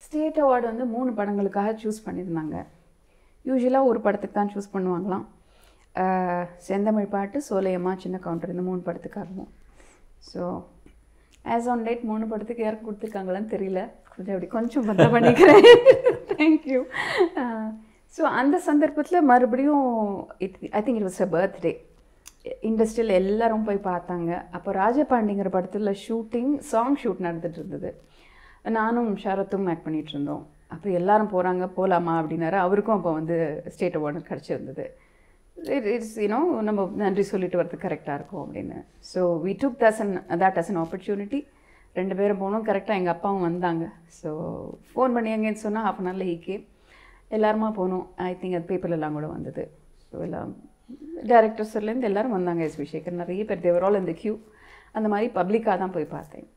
state award வந்து மூணு படங்களுக்காக choose பண்ணியிருந்தாங்க யூஸ்வலாக ஒரு படத்துக்கு தான் சூஸ் பண்ணுவாங்களாம் அஹ், செந்தமிழ் பாட்டு சோலையம்மா சின்ன கவுண்டர் இந்த மூணு படத்துக்காகவும் ஸோ ஆஸ் ஆன் டேட் மூணு படத்துக்கு யாருக்கு கொடுத்துருக்காங்களான்னு தெரியல கொஞ்சம் அப்படி கொஞ்சம் பந்தா பண்ணிக்கிறேன் தேங்க்யூ ஸோ அந்த சந்தர்ப்பத்தில் மறுபடியும் it I think it was a birthday இண்டஸ்ட்ரியில் எல்லாரும் போய் பார்த்தாங்க அப்போ ராஜபாண்டிங்கிற படத்தில் ஷூட்டிங் சாங் ஷூட் நடந்துட்டு இருந்தது நானும் ஷரத்தும் ஆக்ட் பண்ணிட்டு இருந்தோம் அப்போ எல்லாரும் போகிறாங்க போகலாமா அப்படின்னாரு அவருக்கும் அப்போ வந்து ஸ்டேட் அவார்டு கிடச்சிருந்தது இட் இட்ஸ் யூனோ நம்ம நன்றி சொல்லிட்டு வரது கரெக்டாக இருக்கும் அப்படின்னு so we took this and that as an opportunity ரெண்டு பேரும் போனோம் கரெக்டாக எங்கள் அப்பாவும் வந்தாங்க ஸோ ஃபோன் பண்ணி எங்கேன்னு சொன்னால் ஹாஃப் அன் ஹவரில் ஈகே எல்லாருமா போனோம் ஐ திங்க் அது பேப்பர்லாம் கூட வந்தது ஸோ எல்லாம் டேரக்டர்ஸ்லேருந்து எல்லாரும் வந்தாங்க எஸ் வி சேகர் நிறைய பேர் தேவர் ஆல் இந்த கியூ அந்த மாதிரி பப்ளிக்காக தான் போய் பார்த்தேன்